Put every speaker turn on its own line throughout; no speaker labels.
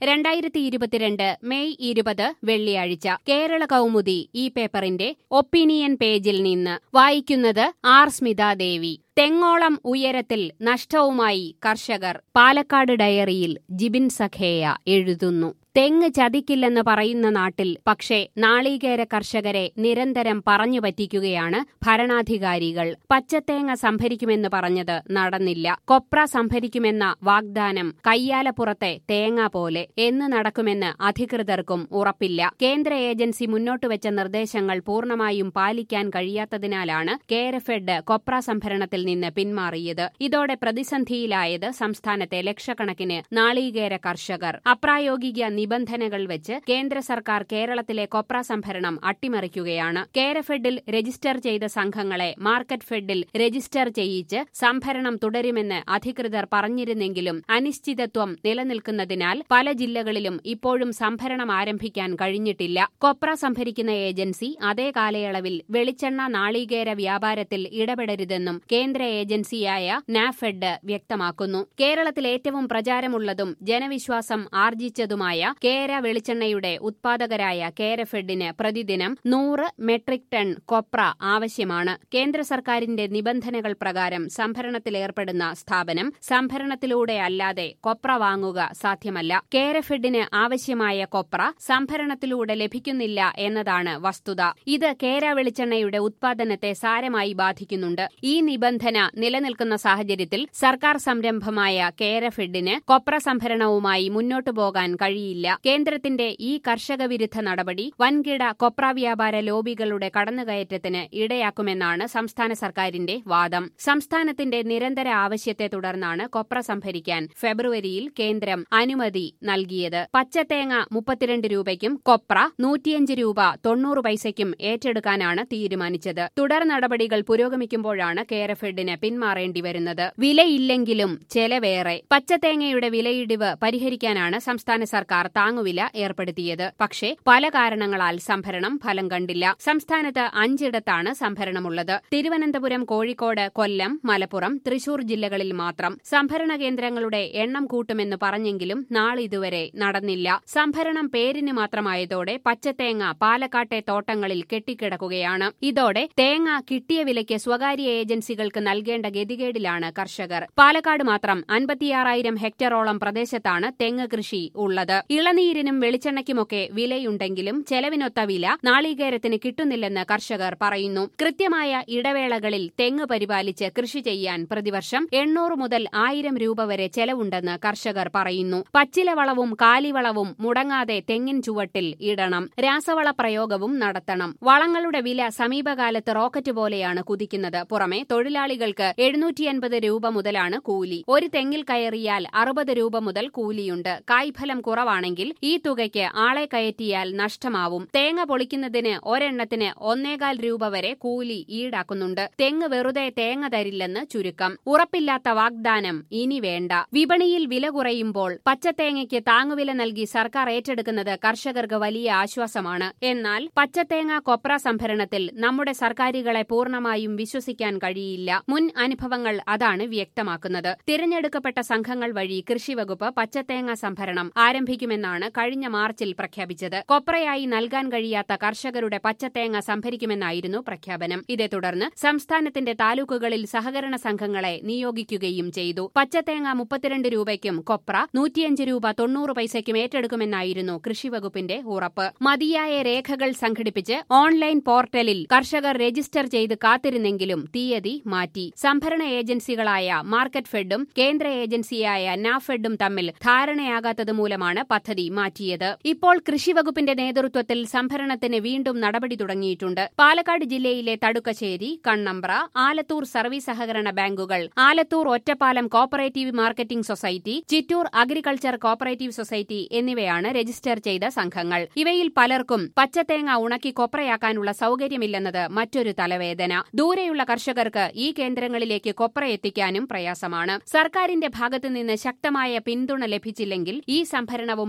രണ്ടായിരത്തി ഇരുപത്തിരണ്ട് മെയ് ഇരുപത് വെള്ളിയാഴ്ച കേരള കൗമുദി ഈ പേപ്പറിന്റെ ഒപ്പീനിയൻ പേജിൽ നിന്ന് വായിക്കുന്നത് ആർ സ്മിതാദേവി തെങ്ങോളം ഉയരത്തിൽ നഷ്ടവുമായി കർഷകർ പാലക്കാട് ഡയറിയിൽ ജിബിൻ സഖേയ എഴുതുന്നു തെങ്ങ് ചതിക്കില്ലെന്ന് പറയുന്ന നാട്ടിൽ പക്ഷേ നാളികേര കർഷകരെ നിരന്തരം പറഞ്ഞു പറ്റിക്കുകയാണ് ഭരണാധികാരികൾ പച്ചത്തേങ്ങ സംഭരിക്കുമെന്ന് പറഞ്ഞത് നടന്നില്ല കൊപ്ര സംഭരിക്കുമെന്ന വാഗ്ദാനം കയ്യാലപ്പുറത്തെ തേങ്ങ പോലെ എന്ന് നടക്കുമെന്ന് അധികൃതർക്കും ഉറപ്പില്ല കേന്ദ്ര ഏജൻസി മുന്നോട്ടുവച്ച നിർദ്ദേശങ്ങൾ പൂർണ്ണമായും പാലിക്കാൻ കഴിയാത്തതിനാലാണ് കേരഫെഡ് കൊപ്ര സംഭരണത്തിൽ നിന്ന് പിന്മാറിയത് ഇതോടെ പ്രതിസന്ധിയിലായത് സംസ്ഥാനത്തെ ലക്ഷക്കണക്കിന് നാളികേര കർഷകർ അപ്രായോഗിക നിബന്ധനകൾ വെച്ച് കേന്ദ്ര സർക്കാർ കേരളത്തിലെ കൊപ്ര സംഭരണം അട്ടിമറിക്കുകയാണ് കേരഫെഡിൽ രജിസ്റ്റർ ചെയ്ത സംഘങ്ങളെ മാർക്കറ്റ് ഫെഡിൽ രജിസ്റ്റർ ചെയ്യിച്ച് സംഭരണം തുടരുമെന്ന് അധികൃതർ പറഞ്ഞിരുന്നെങ്കിലും അനിശ്ചിതത്വം നിലനിൽക്കുന്നതിനാൽ പല ജില്ലകളിലും ഇപ്പോഴും സംഭരണം ആരംഭിക്കാൻ കഴിഞ്ഞിട്ടില്ല കൊപ്ര സംഭരിക്കുന്ന ഏജൻസി അതേ കാലയളവിൽ വെളിച്ചെണ്ണ നാളികേര വ്യാപാരത്തിൽ ഇടപെടരുതെന്നും കേന്ദ്ര ഏജൻസിയായ നാഫെഡ് വ്യക്തമാക്കുന്നു കേരളത്തിൽ ഏറ്റവും പ്രചാരമുള്ളതും ജനവിശ്വാസം ആർജിച്ചതുമായ കേര വെളിച്ചെണ്ണയുടെ ഉത്പാദകരായ കേരഫെഡിന് പ്രതിദിനം നൂറ് മെട്രിക് ടൺ കൊപ്ര ആവശ്യമാണ് കേന്ദ്ര സർക്കാരിന്റെ നിബന്ധനകൾ പ്രകാരം സംഭരണത്തിലേർപ്പെടുന്ന സ്ഥാപനം സംഭരണത്തിലൂടെ അല്ലാതെ കൊപ്ര വാങ്ങുക സാധ്യമല്ല കേരഫെഡിന് ആവശ്യമായ കൊപ്ര സംഭരണത്തിലൂടെ ലഭിക്കുന്നില്ല എന്നതാണ് വസ്തുത ഇത് കേര വെളിച്ചെണ്ണയുടെ ഉത്പാദനത്തെ സാരമായി ബാധിക്കുന്നുണ്ട് ഈ നിബന്ധന നിലനിൽക്കുന്ന സാഹചര്യത്തിൽ സർക്കാർ സംരംഭമായ കേരഫെഡിന് കൊപ്ര സംഭരണവുമായി മുന്നോട്ടു പോകാൻ കഴിയില്ല കേന്ദ്രത്തിന്റെ ഈ കർഷക വിരുദ്ധ നടപടി വൻകിട കൊപ്ര വ്യാപാര ലോബികളുടെ കടന്നുകയറ്റത്തിന് ഇടയാക്കുമെന്നാണ് സംസ്ഥാന സർക്കാരിന്റെ വാദം സംസ്ഥാനത്തിന്റെ നിരന്തര ആവശ്യത്തെ തുടർന്നാണ് കൊപ്ര സംഭരിക്കാൻ ഫെബ്രുവരിയിൽ കേന്ദ്രം അനുമതി നൽകിയത് പച്ചത്തേങ്ങ മുപ്പത്തിരണ്ട് രൂപയ്ക്കും കൊപ്ര നൂറ്റിയഞ്ച് രൂപ തൊണ്ണൂറ് പൈസയ്ക്കും ഏറ്റെടുക്കാനാണ് തീരുമാനിച്ചത് തുടർ നടപടികൾ പുരോഗമിക്കുമ്പോഴാണ് കേരഫെഡിന് പിന്മാറേണ്ടി വരുന്നത് വിലയില്ലെങ്കിലും ചെലവേറെ പച്ചത്തേങ്ങയുടെ വിലയിടിവ് പരിഹരിക്കാനാണ് സംസ്ഥാന സർക്കാർ താങ്ങുവില ഏർപ്പെടുത്തിയത് പക്ഷേ പല കാരണങ്ങളാൽ സംഭരണം ഫലം കണ്ടില്ല സംസ്ഥാനത്ത് അഞ്ചിടത്താണ് സംഭരണമുള്ളത് തിരുവനന്തപുരം കോഴിക്കോട് കൊല്ലം മലപ്പുറം തൃശൂർ ജില്ലകളിൽ മാത്രം സംഭരണ കേന്ദ്രങ്ങളുടെ എണ്ണം കൂട്ടുമെന്ന് പറഞ്ഞെങ്കിലും നാളിതുവരെ നടന്നില്ല സംഭരണം പേരിന് മാത്രമായതോടെ പച്ചത്തേങ്ങ പാലക്കാട്ടെ തോട്ടങ്ങളിൽ കെട്ടിക്കിടക്കുകയാണ് ഇതോടെ തേങ്ങ കിട്ടിയ വിലയ്ക്ക് സ്വകാര്യ ഏജൻസികൾക്ക് നൽകേണ്ട ഗതികേടിലാണ് കർഷകർ പാലക്കാട് മാത്രം അൻപത്തിയാറായിരം ഹെക്ടറോളം പ്രദേശത്താണ് തെങ്ങ് കൃഷി ഉള്ളത് ഇളനീരിനും വെളിച്ചെണ്ണയ്ക്കുമൊക്കെ വിലയുണ്ടെങ്കിലും ചെലവിനൊത്ത വില നാളികേരത്തിന് കിട്ടുന്നില്ലെന്ന് കർഷകർ പറയുന്നു കൃത്യമായ ഇടവേളകളിൽ തെങ്ങ് പരിപാലിച്ച് കൃഷി ചെയ്യാൻ പ്രതിവർഷം എണ്ണൂറ് മുതൽ ആയിരം രൂപ വരെ ചെലവുണ്ടെന്ന് കർഷകർ പറയുന്നു പച്ചിലവളവും കാലിവളവും മുടങ്ങാതെ തെങ്ങിൻ ചുവട്ടിൽ ഇടണം രാസവള പ്രയോഗവും നടത്തണം വളങ്ങളുടെ വില സമീപകാലത്ത് റോക്കറ്റ് പോലെയാണ് കുതിക്കുന്നത് പുറമെ തൊഴിലാളികൾക്ക് എഴുന്നൂറ്റിയൻപത് രൂപ മുതലാണ് കൂലി ഒരു തെങ്ങിൽ കയറിയാൽ അറുപത് രൂപ മുതൽ കൂലിയുണ്ട് കായ്ഫലം കുറവാണെങ്കിൽ ഈ തുകയ്ക്ക് ആളെ കയറ്റിയാൽ നഷ്ടമാവും തേങ്ങ പൊളിക്കുന്നതിന് ഒരെണ്ണത്തിന് ഒന്നേകാൽ രൂപ വരെ കൂലി ഈടാക്കുന്നുണ്ട് തെങ്ങ് വെറുതെ തേങ്ങ തരില്ലെന്ന് ചുരുക്കം ഉറപ്പില്ലാത്ത വാഗ്ദാനം ഇനി വേണ്ട വിപണിയിൽ വില കുറയുമ്പോൾ പച്ചത്തേങ്ങയ്ക്ക് താങ്ങുവില നൽകി സർക്കാർ ഏറ്റെടുക്കുന്നത് കർഷകർക്ക് വലിയ ആശ്വാസമാണ് എന്നാൽ പച്ചത്തേങ്ങ കൊപ്ര സംഭരണത്തിൽ നമ്മുടെ സർക്കാരുകളെ പൂർണ്ണമായും വിശ്വസിക്കാൻ കഴിയില്ല മുൻ അനുഭവങ്ങൾ അതാണ് വ്യക്തമാക്കുന്നത് തിരഞ്ഞെടുക്കപ്പെട്ട സംഘങ്ങൾ വഴി കൃഷിവകുപ്പ് പച്ചത്തേങ്ങ സംഭരണം ആരംഭിക്കുമെന്നാണ് കഴിഞ്ഞ മാർച്ചിൽ പ്രഖ്യാപിച്ചത് കൊപ്രയായി നൽകാൻ കഴിയാത്ത കർഷകരുടെ പച്ചത്തേങ്ങ സംഭരിക്കുമെന്നായിരുന്നു പ്രഖ്യാപനം ഇതേ തുടർന്ന് സംസ്ഥാനത്തിന്റെ താലൂക്കുകളിൽ സഹകരണ സംഘങ്ങളെ നിയോഗിക്കുകയും ചെയ്തു പച്ചത്തേങ്ങ മുപ്പത്തിരണ്ട് രൂപയ്ക്കും കൊപ്ര നൂറ്റിയഞ്ച് രൂപ തൊണ്ണൂറ് പൈസയ്ക്കും ഏറ്റെടുക്കുമെന്നായിരുന്നു കൃഷിവകുപ്പിന്റെ ഉറപ്പ് മതിയായ രേഖകൾ സംഘടിപ്പിച്ച് ഓൺലൈൻ പോർട്ടലിൽ കർഷകർ രജിസ്റ്റർ ചെയ്ത് കാത്തിരുന്നെങ്കിലും തീയതി മാറ്റി സംഭരണ ഏജൻസികളായ മാർക്കറ്റ് ഫെഡും കേന്ദ്ര ഏജൻസിയായ നാഫെഡും തമ്മിൽ ധാരണയാകാത്തത് മൂലമാണ് പദ്ധതി മാറ്റിയത് ഇപ്പോൾ കൃഷിവകുപ്പിന്റെ നേതൃത്വത്തിൽ സംഭരണത്തിന് വീണ്ടും നടപടി തുടങ്ങിയിട്ടുണ്ട് പാലക്കാട് ജില്ലയിലെ തടുക്കശ്ശേരി കണ്ണമ്പ്ര ആലത്തൂർ സർവീസ് സഹകരണ ബാങ്കുകൾ Alathur Ottapalam cooperative marketing society Chittur agriculture cooperative society എന്നിവയാണ് രജിസ്റ്റർ ചെയ്ത സംഘങ്ങൾ ഇവയിൽ പലർക്കും പച്ചത്തേങ്ങ ഉണക്കി കൊപ്രയാക്കാനുള്ള സൌകര്യമില്ലെന്നത് മറ്റൊരു തലവേദന ദൂരെയുള്ള കർഷകർക്ക് ഈ കേന്ദ്രങ്ങളിലേക്ക് കൊപ്ര എത്തിക്കാനും പ്രയാസമാണ് സർക്കാരിന്റെ ഭാഗത്തുനിന്ന് ശക്തമായ പിന്തുണ ലഭിച്ചില്ലെങ്കിൽ ഈ സംഭരണവും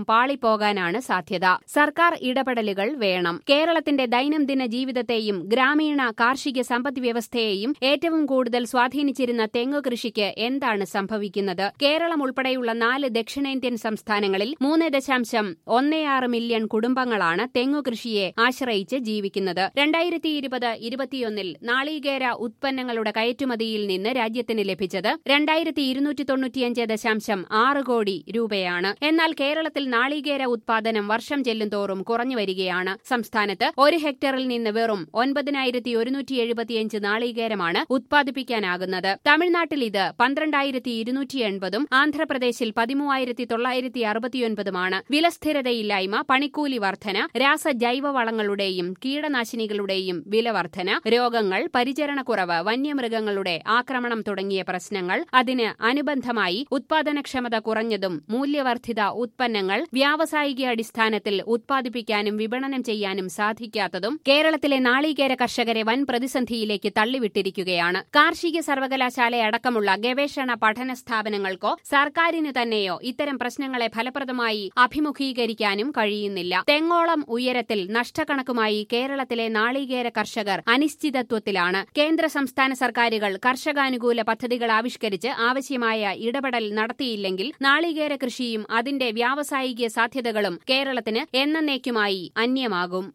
പാളിപ്പോകാനാണ് സാധ്യത സർക്കാർ ഇടപെടലുകൾ വേണം കേരളത്തിന്റെ ദൈനംദിന ജീവിതത്തെയും ഗ്രാമീണ കാർഷിക സമ്പദ് വ്യവസ്ഥയെയും ഏറ്റവും കൂടുതൽ സ്വാധീനിച്ചിരുന്ന തെങ്ങു കൃഷിക്ക് എന്താണ് സംഭവിക്കുന്നത് കേരളം ഉൾപ്പെടെയുള്ള നാല് ദക്ഷിണേന്ത്യൻ സംസ്ഥാനങ്ങളിൽ മൂന്ന് ദശാംശം ഒന്നേ ആറ് മില്യൺ കുടുംബങ്ങളാണ് തെങ്ങു കൃഷിയെ ആശ്രയിച്ച് ജീവിക്കുന്നത് രണ്ടായിരത്തി ഇരുപത് ഇരുപത്തിയൊന്നിൽ നാളികേര ഉത്പന്നങ്ങളുടെ കയറ്റുമതിയിൽ നിന്ന് രാജ്യത്തിന് ലഭിച്ചത് രണ്ടായിരത്തി ഇരുന്നൂറ്റി തൊണ്ണൂറ്റിയഞ്ച് ദശാംശം ആറ് കോടി രൂപയാണ് എന്നാൽ കേരളത്തിൽ നാളികേര ഉത്പാദനം വർഷം ചെല്ലുംതോറും കുറഞ്ഞു വരികയാണ് സംസ്ഥാനത്ത് ഒരു ഹെക്ടറിൽ നിന്ന് വെറും ഒൻപതിനായിരത്തി ഒരുന്നൂറ്റി എഴുപത്തിയഞ്ച് നാളികേരമാണ് ഉത്പാദിപ്പിക്കാനാകുന്നത് തമിഴ്നാട്ടിൽ ഇത് പന്ത്രണ്ടായിരത്തി ഇരുന്നൂറ്റി എൺപതും ആന്ധ്രാപ്രദേശിൽ പതിമൂവായിരത്തി തൊള്ളായിരത്തി അറുപത്തിയൊൻപതുമാണ് വിലസ്ഥിരതയില്ലായ്മ പണിക്കൂലി വർധന രാസജൈവ വളങ്ങളുടെയും കീടനാശിനികളുടെയും വിലവർധന രോഗങ്ങൾ പരിചരണക്കുറവ് വന്യമൃഗങ്ങളുടെ ആക്രമണം തുടങ്ങിയ പ്രശ്നങ്ങൾ അതിന് അനുബന്ധമായി ഉത്പാദനക്ഷമത കുറഞ്ഞതും മൂല്യവർദ്ധിത ഉത്പന്നങ്ങൾ വ്യാവസായിക അടിസ്ഥാനത്തിൽ ഉത്പാദിപ്പിക്കാനും വിപണനം ചെയ്യാനും സാധിക്കാത്തതും കേരളത്തിലെ നാളികേര കർഷകരെ വൻ പ്രതിസന്ധിയിലേക്ക് തള്ളിവിട്ടിരിക്കുകയാണ് കാർഷിക സർവകലാശാലയടക്കമുള്ള ഗവേഷണ പഠന സ്ഥാപനങ്ങൾക്കോ സർക്കാരിനു തന്നെയോ ഇത്തരം പ്രശ്നങ്ങളെ ഫലപ്രദമായി അഭിമുഖീകരിക്കാനും കഴിയുന്നില്ല തെങ്ങോളം ഉയരത്തിൽ നഷ്ടക്കണക്കുമായി കേരളത്തിലെ നാളികേര കർഷകർ അനിശ്ചിതത്വത്തിലാണ് കേന്ദ്ര സംസ്ഥാന സർക്കാരുകൾ കർഷകാനുകൂല പദ്ധതികൾ ആവിഷ്കരിച്ച് ആവശ്യമായ ഇടപെടൽ നടത്തിയില്ലെങ്കിൽ നാളികേര കൃഷിയും അതിന്റെ വ്യാവസായിക സാധ്യതകളും കേരളത്തിന് എന്നേക്കുമായി അന്യമാകും